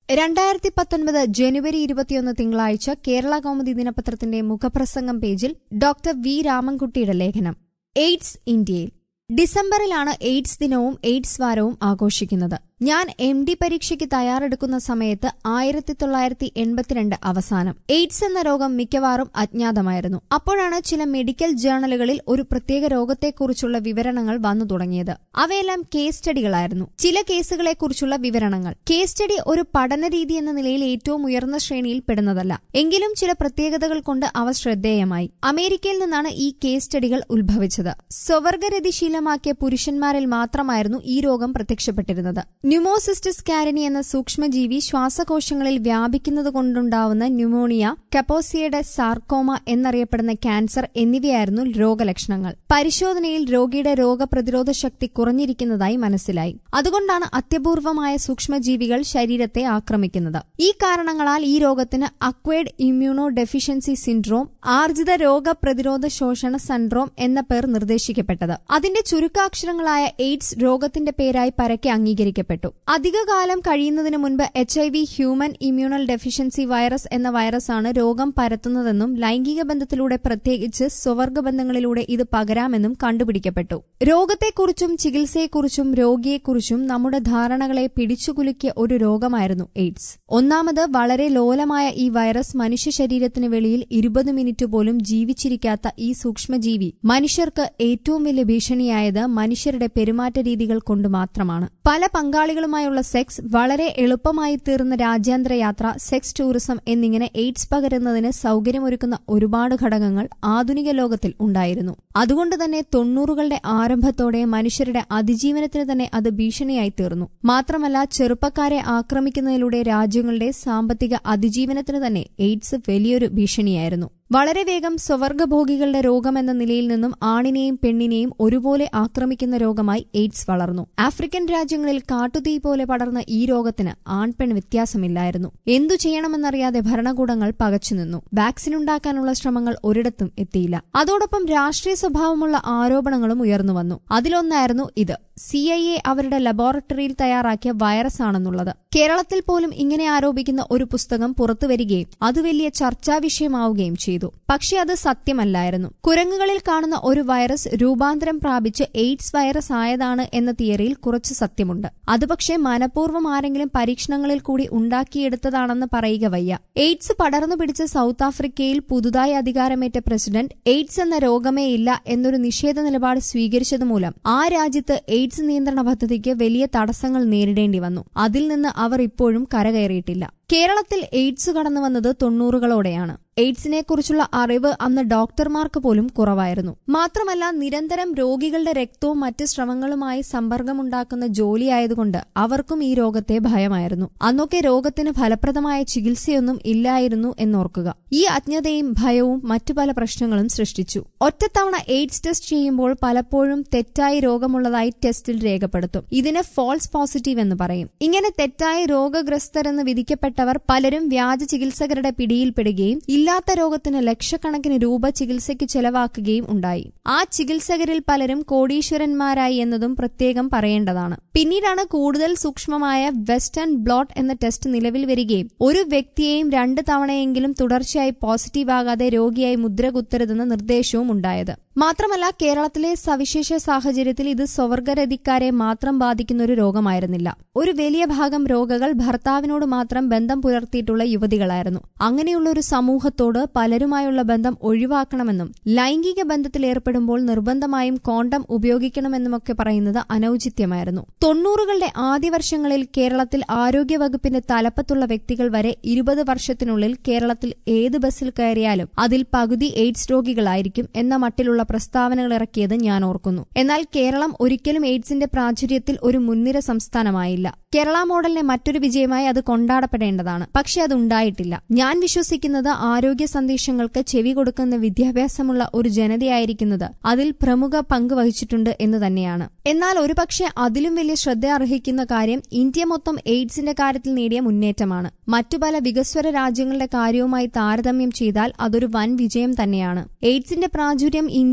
രണ്ടായിരത്തി പത്തൊൻപത് ജനുവരി ഇരുപത്തിയൊന്ന് തിങ്കളാഴ്ച കേരള കൗമുദി ദിനപത്രത്തിന്റെ മുഖപ്രസംഗം പേജിൽ ഡോക്ടർ വി രാമൻകുട്ടിയുടെ ലേഖനം എയ്ഡ്സ് ഇന്ത്യയിൽ ഡിസംബറിലാണ് എയ്ഡ്സ് ദിനവും എയ്ഡ്സ് വാരവും ആഘോഷിക്കുന്നത് ഞാൻ എം ഡി പരീക്ഷയ്ക്ക് തയ്യാറെടുക്കുന്ന സമയത്ത് ആയിരത്തി തൊള്ളായിരത്തി എൺപത്തിരണ്ട് അവസാനം എയ്ഡ്സ് എന്ന രോഗം മിക്കവാറും അജ്ഞാതമായിരുന്നു അപ്പോഴാണ് ചില മെഡിക്കൽ ജേണലുകളിൽ ഒരു പ്രത്യേക രോഗത്തെക്കുറിച്ചുള്ള വിവരണങ്ങൾ വന്നു തുടങ്ങിയത് അവയെല്ലാം കേസ് സ്റ്റഡികളായിരുന്നു ചില കേസുകളെക്കുറിച്ചുള്ള വിവരണങ്ങൾ കേസ് സ്റ്റഡി ഒരു പഠന രീതി എന്ന നിലയിൽ ഏറ്റവും ഉയർന്ന ശ്രേണിയിൽ പെടുന്നതല്ല എങ്കിലും ചില പ്രത്യേകതകൾ കൊണ്ട് അവ ശ്രദ്ധേയമായി അമേരിക്കയിൽ നിന്നാണ് ഈ കേസ് സ്റ്റഡികൾ ഉത്ഭവിച്ചത് സ്വവർഗരതിശീലമാക്കിയ പുരുഷന്മാരിൽ മാത്രമായിരുന്നു ഈ രോഗം പ്രത്യക്ഷപ്പെട്ടിരുന്നത് ന്യൂമോസിസ്റ്റിസ് കാരിനി എന്ന സൂക്ഷ്മജീവി ശ്വാസകോശങ്ങളിൽ വ്യാപിക്കുന്നത് കൊണ്ടുണ്ടാവുന്ന ന്യൂമോണിയ കപ്പോസിയയുടെ സാർക്കോമ എന്നറിയപ്പെടുന്ന ക്യാൻസർ എന്നിവയായിരുന്നു രോഗലക്ഷണങ്ങൾ പരിശോധനയിൽ രോഗിയുടെ രോഗപ്രതിരോധ ശക്തി കുറഞ്ഞിരിക്കുന്നതായി മനസ്സിലായി അതുകൊണ്ടാണ് അത്യപൂർവമായ സൂക്ഷ്മജീവികൾ ശരീരത്തെ ആക്രമിക്കുന്നത് ഈ കാരണങ്ങളാൽ ഈ രോഗത്തിന് അക്വേഡ് ഇമ്മ്യൂണോ ഡെഫിഷ്യൻസി സിൻഡ്രോം ആർജിത രോഗപ്രതിരോധ ശോഷണ സൻഡ്രോം എന്ന പേർ നിർദ്ദേശിക്കപ്പെട്ടത് അതിന്റെ ചുരുക്കാക്ഷരങ്ങളായ എയ്ഡ്സ് രോഗത്തിന്റെ പേരായി പരക്കെ അംഗീകരിക്കപ്പെട്ടു അധികകാലം കഴിയുന്നതിന് മുൻപ് H I V human immuno deficiency virus എന്ന വൈറസാണ് രോഗം പരത്തുന്നതെന്നും ലൈംഗിക ബന്ധത്തിലൂടെ പ്രത്യേകിച്ച് സ്വവർഗ ബന്ധങ്ങളിലൂടെ ഇത് പകരാമെന്നും കണ്ടുപിടിക്കപ്പെട്ടു രോഗത്തെക്കുറിച്ചും ചികിത്സയെക്കുറിച്ചും രോഗിയെക്കുറിച്ചും നമ്മുടെ ധാരണകളെ പിടിച്ചുകുലുക്കിയ ഒരു രോഗമായിരുന്നു എയ്ഡ്സ് ഒന്നാമത് വളരെ ലോലമായ ഈ വൈറസ് മനുഷ്യ ശരീരത്തിന് വെളിയിൽ ഇരുപത് മിനിറ്റ് പോലും ജീവിച്ചിരിക്കാത്ത ഈ സൂക്ഷ്മജീവി മനുഷ്യർക്ക് ഏറ്റവും വലിയ ഭീഷണിയായത് മനുഷ്യരുടെ പെരുമാറ്റ രീതികൾ കൊണ്ട് മാത്രമാണ് പല പങ്കാളികളുമായുള്ള സെക്സ് വളരെ എളുപ്പമായി തീർന്ന രാജ്യാന്തര യാത്ര സെക്സ് ടൂറിസം എന്നിങ്ങനെ എയ്ഡ്സ് പകരുന്നതിന് സൌകര്യമൊരുക്കുന്ന ഒരുപാട് ഘടകങ്ങൾ ആധുനിക ലോകത്തിൽ ഉണ്ടായിരുന്നു അതുകൊണ്ട് തന്നെ തൊണ്ണൂറുകളുടെ ആരംഭത്തോടെ മനുഷ്യരുടെ അതിജീവനത്തിന് തന്നെ അത് ഭീഷണിയായി തീർന്നു മാത്രമല്ല ചെറുപ്പക്കാരെ ആക്രമിക്കുന്നതിലൂടെ രാജ്യങ്ങളുടെ സാമ്പത്തിക അതിജീവനത്തിന് തന്നെ എയ്ഡ്സ് വലിയൊരു ഭീഷണിയായിരുന്നു വളരെ വേഗം സ്വവർഗഭോഗികളുടെ രോഗമെന്ന നിലയിൽ നിന്നും ആണിനെയും പെണ്ണിനെയും ഒരുപോലെ ആക്രമിക്കുന്ന രോഗമായി എയ്ഡ്സ് വളർന്നു ആഫ്രിക്കൻ രാജ്യങ്ങളിൽ കാട്ടുതീ പോലെ പടർന്ന ഈ രോഗത്തിന് ആൺപെൺ വ്യത്യാസമില്ലായിരുന്നു എന്തു ചെയ്യണമെന്നറിയാതെ ഭരണകൂടങ്ങൾ പകച്ചുനിന്നു വാക്സിൻ ഉണ്ടാക്കാനുള്ള ശ്രമങ്ങൾ ഒരിടത്തും എത്തിയില്ല അതോടൊപ്പം രാഷ്ട്രീയ സ്വഭാവമുള്ള ആരോപണങ്ങളും ഉയർന്നു വന്നു അതിലൊന്നായിരുന്നു ഇത് സി ഐ എ അവരുടെ ലബോറട്ടറിയിൽ തയ്യാറാക്കിയ വൈറസ് ആണെന്നുള്ളത് കേരളത്തിൽ പോലും ഇങ്ങനെ ആരോപിക്കുന്ന ഒരു പുസ്തകം പുറത്തുവരികയും അത് വലിയ ചർച്ചാ വിഷയമാവുകയും ചെയ്തു പക്ഷെ അത് സത്യമല്ലായിരുന്നു കുരങ്ങുകളിൽ കാണുന്ന ഒരു വൈറസ് രൂപാന്തരം പ്രാപിച്ച് എയ്ഡ്സ് വൈറസ് ആയതാണ് എന്ന തിയറിയിൽ കുറച്ച് സത്യമുണ്ട് അത് പക്ഷേ മനഃപൂർവ്വം ആരെങ്കിലും പരീക്ഷണങ്ങളിൽ കൂടി ഉണ്ടാക്കിയെടുത്തതാണെന്ന് പറയുക വയ്യ എയ്ഡ്സ് പടർന്നു പിടിച്ച സൌത്ത് ആഫ്രിക്കയിൽ പുതുതായി അധികാരമേറ്റ പ്രസിഡന്റ് എയ്ഡ്സ് എന്ന രോഗമേ ഇല്ല എന്നൊരു നിഷേധ നിലപാട് സ്വീകരിച്ചതുമൂലം ആ രാജ്യത്ത് എയ്ഡ്സ് നിയന്ത്രണ പദ്ധതിക്ക് വലിയ തടസ്സങ്ങൾ നേരിടേണ്ടി വന്നു അതിൽ നിന്ന് അവർ ഇപ്പോഴും കരകയറിയിട്ടില്ല കേരളത്തിൽ എയ്ഡ്സ് കടന്നു വന്നത് തൊണ്ണൂറുകളോടെയാണ് എയ്ഡ്സിനെ കുറിച്ചുള്ള അറിവ് അന്ന് ഡോക്ടർമാർക്ക് പോലും കുറവായിരുന്നു മാത്രമല്ല നിരന്തരം രോഗികളുടെ രക്തവും മറ്റ് ശ്രമങ്ങളുമായി സമ്പർക്കമുണ്ടാക്കുന്ന ജോലിയായതുകൊണ്ട് അവർക്കും ഈ രോഗത്തെ ഭയമായിരുന്നു അന്നൊക്കെ രോഗത്തിന് ഫലപ്രദമായ ചികിത്സയൊന്നും ഇല്ലായിരുന്നു എന്നോർക്കുക ഈ അജ്ഞതയും ഭയവും മറ്റു പല പ്രശ്നങ്ങളും സൃഷ്ടിച്ചു ഒറ്റത്തവണ എയ്ഡ്സ് ടെസ്റ്റ് ചെയ്യുമ്പോൾ പലപ്പോഴും തെറ്റായി രോഗമുള്ളതായി ടെസ്റ്റിൽ രേഖപ്പെടുത്തും ഇതിന് ഫോൾസ് പോസിറ്റീവ് എന്ന് പറയും ഇങ്ങനെ തെറ്റായി രോഗഗ്രസ്തരെന്ന് വിധിക്കപ്പെട്ട പ്പെട്ടവർ പലരും വ്യാജ ചികിത്സകരുടെ പിടിയിൽപ്പെടുകയും ഇല്ലാത്ത രോഗത്തിന് ലക്ഷക്കണക്കിന് രൂപ ചികിത്സയ്ക്ക് ചെലവാക്കുകയും ഉണ്ടായി ആ ചികിത്സകരിൽ പലരും കോടീശ്വരന്മാരായി എന്നതും പ്രത്യേകം പറയേണ്ടതാണ് പിന്നീടാണ് കൂടുതൽ സൂക്ഷ്മമായ വെസ്റ്റേൺ ബ്ലോട്ട് എന്ന ടെസ്റ്റ് നിലവിൽ വരികയും ഒരു വ്യക്തിയെയും രണ്ട് തവണയെങ്കിലും തുടർച്ചയായി പോസിറ്റീവ് ആകാതെ രോഗിയായി മുദ്ര കുത്തരുതെന്ന നിർദ്ദേശവും ഉണ്ടായത് മാത്രമല്ല കേരളത്തിലെ സവിശേഷ സാഹചര്യത്തിൽ ഇത് സ്വവർഗരതിക്കാരെ മാത്രം ബാധിക്കുന്ന ഒരു രോഗമായിരുന്നില്ല ഒരു വലിയ ഭാഗം രോഗകൾ ഭർത്താവിനോട് മാത്രം ബന്ധം പുലർത്തിയിട്ടുള്ള യുവതികളായിരുന്നു അങ്ങനെയുള്ള ഒരു സമൂഹത്തോട് പലരുമായുള്ള ബന്ധം ഒഴിവാക്കണമെന്നും ലൈംഗിക ബന്ധത്തിൽ ഏർപ്പെടുമ്പോൾ നിർബന്ധമായും കോണ്ടം ഉപയോഗിക്കണമെന്നുമൊക്കെ പറയുന്നത് അനൌചിത്യമായിരുന്നു തൊണ്ണൂറുകളുടെ ആദ്യ വർഷങ്ങളിൽ കേരളത്തിൽ ആരോഗ്യവകുപ്പിന്റെ തലപ്പത്തുള്ള വ്യക്തികൾ വരെ ഇരുപത് വർഷത്തിനുള്ളിൽ കേരളത്തിൽ ഏത് ബസ്സിൽ കയറിയാലും അതിൽ പകുതി എയ്ഡ്സ് രോഗികളായിരിക്കും എന്ന മട്ടിലുള്ള പ്രസ്താവനകൾ ഇറക്കിയത് ഞാൻ ഓർക്കുന്നു എന്നാൽ കേരളം ഒരിക്കലും എയ്ഡ്സിന്റെ പ്രാചുര്യത്തിൽ ഒരു മുൻനിര സംസ്ഥാനമായില്ല കേരള മോഡലിനെ മറ്റൊരു വിജയമായി അത് കൊണ്ടാടപ്പെടേണ്ടതാണ് പക്ഷെ അത് ഉണ്ടായിട്ടില്ല ഞാൻ വിശ്വസിക്കുന്നത് ആരോഗ്യ സന്ദേശങ്ങൾക്ക് ചെവി കൊടുക്കുന്ന വിദ്യാഭ്യാസമുള്ള ഒരു ജനതയായിരിക്കുന്നത് അതിൽ പ്രമുഖ പങ്ക് വഹിച്ചിട്ടുണ്ട് എന്ന് തന്നെയാണ് എന്നാൽ ഒരുപക്ഷെ അതിലും വലിയ ശ്രദ്ധ അർഹിക്കുന്ന കാര്യം ഇന്ത്യ മൊത്തം എയ്ഡ്സിന്റെ കാര്യത്തിൽ നേടിയ മുന്നേറ്റമാണ് മറ്റു പല വികസ്വര രാജ്യങ്ങളുടെ കാര്യവുമായി താരതമ്യം ചെയ്താൽ അതൊരു വൻ വിജയം തന്നെയാണ് എയ്ഡ്സിന്റെ പ്രാചുര്യം ഇന്ത്യ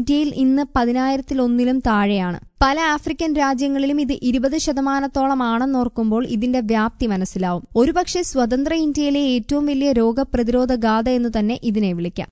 ഇന്ത്യയിൽ ഇന്ന് പതിനായിരത്തിലൊന്നിലും താഴെയാണ് പല ആഫ്രിക്കൻ രാജ്യങ്ങളിലും ഇത് ഇരുപത് ശതമാനത്തോളമാണെന്നോർക്കുമ്പോൾ ഇതിന്റെ വ്യാപ്തി മനസ്സിലാവും ഒരുപക്ഷെ സ്വതന്ത്ര ഇന്ത്യയിലെ ഏറ്റവും വലിയ രോഗപ്രതിരോധ ഗാഥ എന്ന് തന്നെ ഇതിനെ വിളിക്കാം